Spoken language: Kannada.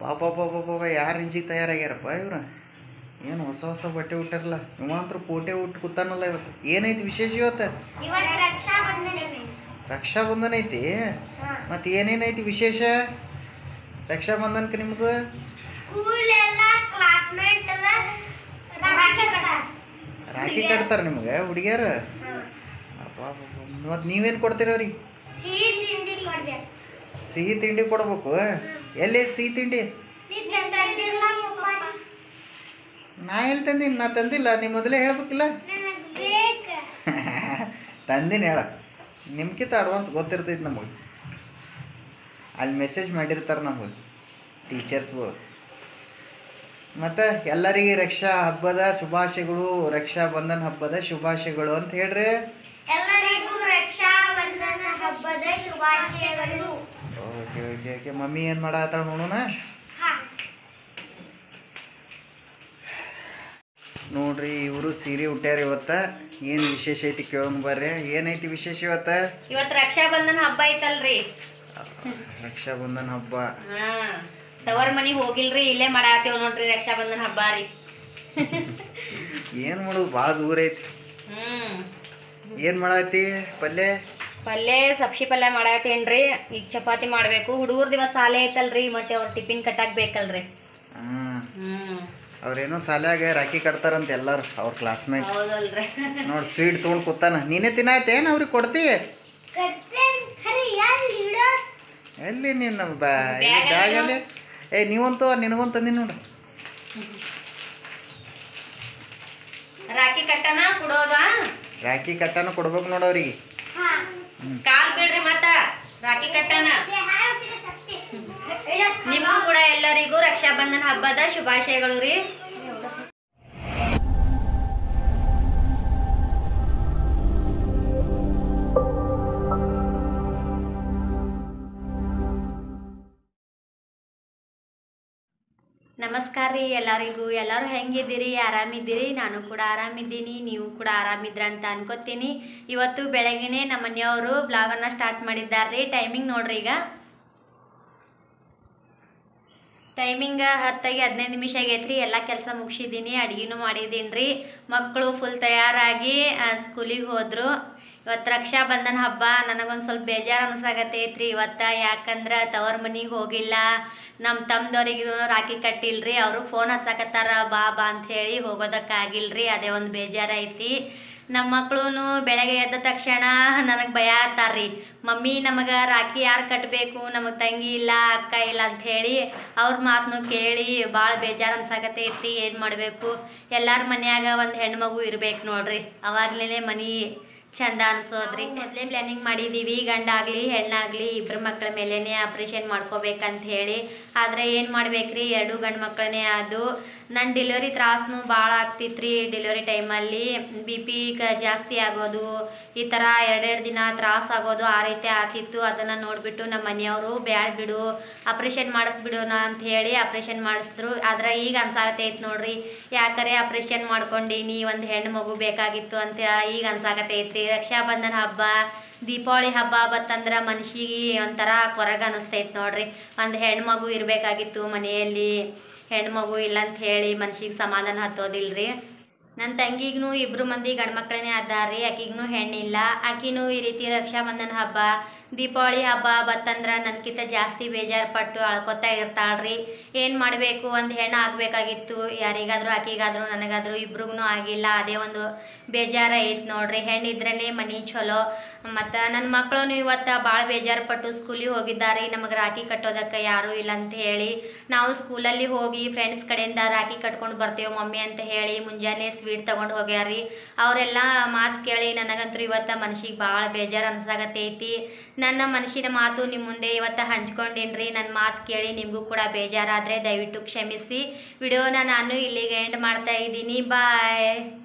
ಪಾಪ ಪಾಪ ಪಾಪ ಯಾರು ಇಂಜಿಗೆ ತಯಾರಾಗ್ಯಾರಪ್ಪ ಇವ್ರು ಏನು ಹೊಸ ಹೊಸ ಬಟ್ಟೆ ಉಟ್ಟಾರಲ್ಲ ಇವಂತ್ರ ಪೋಟೆ ಉಟ್ಟು ಕೂತಾನಲ್ಲ ಇವತ್ತು ಏನೈತಿ ವಿಶೇಷ ಇವತ್ತು ಇವತ್ತು ರಕ್ಷಾ ಬಂಧನ ರಕ್ಷಾ ಬಂಧನ ಐತಿ ಮತ್ತು ಏನೇನೈತಿ ವಿಶೇಷ ರಕ್ಷಾ ಬಂಧನಕ್ಕೆ ನಿಮ್ದು ಸ್ಕೂಲ್ ಎಲ್ಲ ಕ್ಲಾಸ್ಮೇಟ್ ಎಲ್ಲ ರಾಖಿ ಕಟ್ಟಾರ ರಾಖಿ ಕಟ್ತಾರೆ ನಿಮ್ಗೆ ಹುಡುಗಿಯರು ಮತ್ತು ನೀವೇನು ಕೊಡ್ತೀರಿ ಅವ್ರಿಗೆ ಸಿಹಿ ತಿಂಡಿ ಕೊಡ್ಬೇಕು ಸಿಹಿ ತಿಂಡಿ ಕೊಡ್ಬೇಕು ಎಲ್ಲಿ ಸಿಹಿ ತಿಂಡಿ ಸಿಹಿ ತಂದಿಲ್ಲ ಪಪ್ಪ ನಾ ಎಲ್ಲಿ ತಂದೀನಿ ನಾ ತಂದಿಲ್ಲ ನೀವು ಮೊದಲೇ ಹೇಳ್ಬೇಕಿಲ್ಲ ನನಗೆ ಬೇಕು ತಂದಿನಿ ಹೇಳ ನಿಮ್ಗಿಂತ ಅಡ್ವಾನ್ಸ್ ಗೊತ್ತಿರ್ತೈತಿ ನಮಗೆ ಅಲ್ಲಿ ಮೆಸೇಜ್ ಮಾಡಿರ್ತಾರೆ ನಮಗೆ ಟೀಚರ್ಸ್ಗಳು ಮತ್ತು ಎಲ್ಲರಿಗೆ ರಕ್ಷಾ ಹಬ್ಬದ ಶುಭಾಶಯಗಳು ರಕ್ಷಾ ಬಂಧನ ಹಬ್ಬದ ಶುಭಾಶಯಗಳು ಅಂತ ಹೇಳ್ರಿ ಎಲ್ಲರಿಗೂ ರಕ್ಷಾ ಬಂಧನ ಹಬ್ಬದ ಶುಭಾಶಯಗಳು ಓಕೆ ಓಕೆ ಓಕೆ ಮಮ್ಮಿ ಏನು ಮಾಡತ್ತಾಳ ನೋಡೋಣ ಹಾ ನೋಡ್ರಿ ಇವರು ಸೀರೆ ಉಟ್ಟ್ಯಾರ ಇವತ್ತ ಏನು ವಿಶೇಷ ಐತಿ ಕೇಳೋಣ ಬರ್ರಿ ಏನೈತಿ ವಿಶೇಷ ಇವತ್ತ ಇವತ್ತು ರಕ್ಷಾ ಬಂಧನ ಹಬ್ಬ ಐತಲ್ರಿ ರಕ್ಷಾ ಬಂಧನ ಹಬ್ಬ ಹಾ ತವರ್ ಮನಿಗ್ ಹೋಗಿಲ್ರಿ ಇಲ್ಲೇ ಮಾಡಾತೇವ್ ನೋಡ್ರಿ ರಕ್ಷಾ ಬಂಧನ ಹಬ್ಬ ರೀ ಏನು ಮಾಡೋದು ಭಾಳ ದೂರ ಐತಿ ಹ್ಮ್ ಏನು ಮಾಡತ್ತಿ ಪಲ್ಯ ಪಲ್ಯ ಸಬ್ಸಿ ಪಲ್ಯ ಮಾಡಾತೇನ್ರಿ ಈಗ ಚಪಾತಿ ಮಾಡ್ಬೇಕು ಹುಡುಗರ್ ದಿವಸ ಸಾಲೆ ಐತಲ್ರಿ ಮತ್ತೆ ಅವ್ರ ಟಿಫಿನ್ ಕಟ್ಟಾಕ್ ಬೇಕಲ್ರಿ ಹಾಂ ಹ್ಮ್ ಅವ್ರೇನೋ ಸಾಲ್ಯಾಗ ರಾಖಿ ಕಟ್ತಾರಂತ ಎಲ್ಲರೂ ಅವ್ರ ಕ್ಲಾಸ್ಮೇಟ್ ಹೌದಲ್ರಿ ನೋಡಿ ಸ್ವೀಟ್ ತೊಗೊಂಡು ಕೂತಾನ ನೀನೇ ತಿನ್ನಾಯ್ತೇನು ಅವ್ರಿಗೆ ಕೊಡ್ತಿ ಕರ್ತೇನ್ ಖರಿ ಯಾರು ಲೀಡರ್ ಎಲ್ಲಿ ನಿನ್ನ ಬ್ಯಾ ಬ್ಯಾಗಲ್ಲಿ ಏ ನೀವಂತೂ ನಿನಗೊಂದು ತಂದಿ ನೋಡು ರಾಖಿ ಕಟ್ಟನ ಕೊಡೋದ ರಾಖಿ ಕಟ್ಟನ ಕೊಡ್ಬೇಕು ನೋಡು ಅವ್ರಿಗೆ ಹಾ ಕಾಲ್ ಬಿಡ್ರಿ ಮತ್ತ ರಾಖಿ ಕಟ್ಟನ ಅಷ್ಟೇ ನಿಮಗೂ ಕೂಡ ಎಲ್ಲರಿಗೂ ರಕ್ಷಾ ಬಂಧನ ಹಬ್ಬದ ಶುಭಾಶಯಗಳು ರೀ ನಮಸ್ಕಾರ ರೀ ಎಲ್ಲರಿಗೂ ಎಲ್ಲರೂ ಹೆಂಗಿದ್ದೀರಿ ಆರಾಮಿದ್ದೀರಿ ನಾನು ಕೂಡ ಆರಾಮಿದ್ದೀನಿ ನೀವು ಕೂಡ ಆರಾಮಿದ್ರ ಅಂತ ಅನ್ಕೋತೀನಿ ಇವತ್ತು ಬೆಳಗ್ಗೆನೆ ನಮ್ಮ ಮನೆಯವರು ಬ್ಲಾಗನ್ನು ಸ್ಟಾರ್ಟ್ ಮಾಡಿದ್ದಾರೆ ಟೈಮಿಂಗ್ ನೋಡ್ರಿ ಈಗ ಟೈಮಿಂಗ್ ಹತ್ತಾಗಿ ಹದಿನೈದು ನಿಮಿಷ ಆಗೈತ್ರಿ ಎಲ್ಲ ಕೆಲಸ ಮುಗಿಸಿದ್ದೀನಿ ಅಡುಗೆನೂ ಮಾಡಿದ್ದೀನಿ ರೀ ಮಕ್ಕಳು ಫುಲ್ ತಯಾರಾಗಿ ಸ್ಕೂಲಿಗೆ ಹೋದರು ಇವತ್ತು ರಕ್ಷಾ ಬಂಧನ ಹಬ್ಬ ನನಗೊಂದು ಸ್ವಲ್ಪ ಬೇಜಾರು ಅನ್ಸಾಕತ್ತೈತ್ರಿ ಇವತ್ತು ಯಾಕಂದ್ರೆ ತವ್ರ ಮನೆಗೆ ಹೋಗಿಲ್ಲ ನಮ್ಮ ತಮ್ಮದವ್ರಿಗೂ ರಾಖಿ ಕಟ್ಟಿಲ್ರಿ ಅವರು ಫೋನ್ ಹಚ್ಚಾಕತ್ತಾರ ಬಾ ಬಾ ಅಂತ ಹೇಳಿ ಹೋಗೋದಕ್ಕಾಗಿಲ್ರಿ ಅದೇ ಒಂದು ಬೇಜಾರು ಐತಿ ನಮ್ಮ ಮಕ್ಕಳು ಬೆಳಗ್ಗೆ ಎದ್ದ ತಕ್ಷಣ ನನಗೆ ಭಯ ಆತಾರ್ರಿ ಮಮ್ಮಿ ನಮಗೆ ರಾಖಿ ಯಾರು ಕಟ್ಟಬೇಕು ನಮಗೆ ತಂಗಿ ಇಲ್ಲ ಅಕ್ಕ ಇಲ್ಲ ಅಂತ ಹೇಳಿ ಅವ್ರ ಮಾತನ್ನು ಕೇಳಿ ಭಾಳ ಬೇಜಾರು ಅನ್ಸಾಕತ್ತೈತ್ರಿ ಏನು ಮಾಡಬೇಕು ಎಲ್ಲರ ಮನ್ಯಾಗ ಒಂದು ಹೆಣ್ಮಗು ಇರ್ಬೇಕು ನೋಡ್ರಿ ಅವಾಗ್ಲೇ ಮನೆ ಚಂದ ಅನ್ಸೋದ್ರಿ ಮೊದಲೇ ಪ್ಲಾನಿಂಗ್ ಮಾಡಿದ್ದೀವಿ ಗಂಡ ಆಗಲಿ ಹೆಣ್ಣಾಗಲಿ ಇಬ್ಬರು ಮಕ್ಕಳ ಮೇಲೇನೆ ಆಪ್ರೇಷನ್ ಮಾಡ್ಕೋಬೇಕಂತ ಹೇಳಿ ಆದರೆ ಏನು ಮಾಡ್ಬೇಕ್ರಿ ಎರಡು ಗಂಡು ಮಕ್ಕಳನ್ನೇ ಅದು ನನ್ನ ಡೆಲಿವರಿ ತ್ರಾಸನು ಭಾಳ ಆಗ್ತಿತ್ರಿ ಡೆಲಿವರಿ ಟೈಮಲ್ಲಿ ಬಿ ಪಿ ಜಾಸ್ತಿ ಆಗೋದು ಈ ಥರ ಎರಡೆರಡು ದಿನ ತ್ರಾಸ ಆಗೋದು ಆ ರೀತಿ ಆಗ್ತಿತ್ತು ಅದನ್ನು ನೋಡಿಬಿಟ್ಟು ನಮ್ಮ ಮನೆಯವರು ಬ್ಯಾಡ ಬಿಡು ಆಪ್ರೇಷನ್ ಮಾಡಿಸ್ಬಿಡೋಣ ಅಂತ ಹೇಳಿ ಆಪ್ರೇಷನ್ ಮಾಡಿಸಿದ್ರು ಆದ್ರೆ ಈಗ ಅನ್ಸಾಕತೈತಿ ನೋಡ್ರಿ ಯಾಕರೆ ಆಪ್ರೇಷನ್ ಮಾಡ್ಕೊಂಡೀನಿ ಒಂದು ಹೆಣ್ಣು ಮಗು ಬೇಕಾಗಿತ್ತು ಅಂತ ಈಗ ಅನ್ಸಾಕತೈತ್ರಿ ರಕ್ಷಾ ಬಂಧನ ಹಬ್ಬ ದೀಪಾವಳಿ ಹಬ್ಬ ಬತ್ತಂದ್ರೆ ಮನ್ಸಿಗೆ ಒಂಥರ ಕೊರಗ ಅನಿಸ್ತೈತೆ ನೋಡ್ರಿ ಒಂದು ಹೆಣ್ಮಗು ಇರಬೇಕಾಗಿತ್ತು ಮನೆಯಲ್ಲಿ ಹೆಣ್ಮಗು ಇಲ್ಲ ಅಂತ ಹೇಳಿ ಮನ್ಸಿಗೆ ಸಮಾಧಾನ ಹತ್ತೋದಿಲ್ರಿ ನನ್ನ ತಂಗಿಗೂ ಇಬ್ರು ಮಂದಿ ಗಂಡ್ಮಕ್ಳೇ ಅದಾರ್ರಿ ಆಕಿಗೂ ಹೆಣ್ಣಿಲ್ಲ ಆಕಿನೂ ಈ ರೀತಿ ರಕ್ಷಾ ಬಂಧನ ಹಬ್ಬ ದೀಪಾವಳಿ ಹಬ್ಬ ಬತ್ತಂದ್ರೆ ನನ್ಕಿಂತ ಜಾಸ್ತಿ ಬೇಜಾರು ಪಟ್ಟು ಅಳ್ಕೊತಾ ಇರ್ತಾಳ್ರಿ ಏನು ಮಾಡಬೇಕು ಒಂದು ಹೆಣ್ಣು ಆಗಬೇಕಾಗಿತ್ತು ಯಾರಿಗಾದ್ರೂ ಆಕಿಗಾದ್ರೂ ನನಗಾದ್ರೂ ಇಬ್ರಿಗೂ ಆಗಿಲ್ಲ ಅದೇ ಒಂದು ಬೇಜಾರು ಐತೆ ನೋಡ್ರಿ ಹೆಣ್ಣಿದ್ರೇ ಮನೆ ಚಲೋ ಮತ್ತು ನನ್ನ ಮಕ್ಕಳು ಇವತ್ತು ಭಾಳ ಬೇಜಾರು ಪಟ್ಟು ಸ್ಕೂಲಿಗೆ ಹೋಗಿದ್ದಾರೆ ನಮಗೆ ರಾಖಿ ಕಟ್ಟೋದಕ್ಕೆ ಯಾರೂ ಇಲ್ಲ ಅಂತ ಹೇಳಿ ನಾವು ಸ್ಕೂಲಲ್ಲಿ ಹೋಗಿ ಫ್ರೆಂಡ್ಸ್ ಕಡೆಯಿಂದ ರಾಖಿ ಕಟ್ಕೊಂಡು ಬರ್ತೇವೆ ಮಮ್ಮಿ ಅಂತ ಹೇಳಿ ಮುಂಜಾನೆ ಸ್ವೀಟ್ ತೊಗೊಂಡು ಹೋಗ್ಯಾರಿ ಅವರೆಲ್ಲ ಮಾತು ಕೇಳಿ ನನಗಂತೂ ಇವತ್ತು ಮನ್ಸಿಗೆ ಭಾಳ ಬೇಜಾರು ಅನ್ಸಾಗತ್ತೈತಿ ನನ್ನ ಮನಸ್ಸಿನ ಮಾತು ನಿಮ್ಮ ಮುಂದೆ ಇವತ್ತು ಹಂಚ್ಕೊಂಡೇನ್ರಿ ನನ್ನ ಮಾತು ಕೇಳಿ ನಿಮಗೂ ಕೂಡ ಬೇಜಾರಾದರೆ ದಯವಿಟ್ಟು ಕ್ಷಮಿಸಿ ವಿಡಿಯೋನ ನಾನು ಇಲ್ಲಿಗೆ ಎಂಡ್ ಮಾಡ್ತಾ ಇದ್ದೀನಿ ಬಾಯ್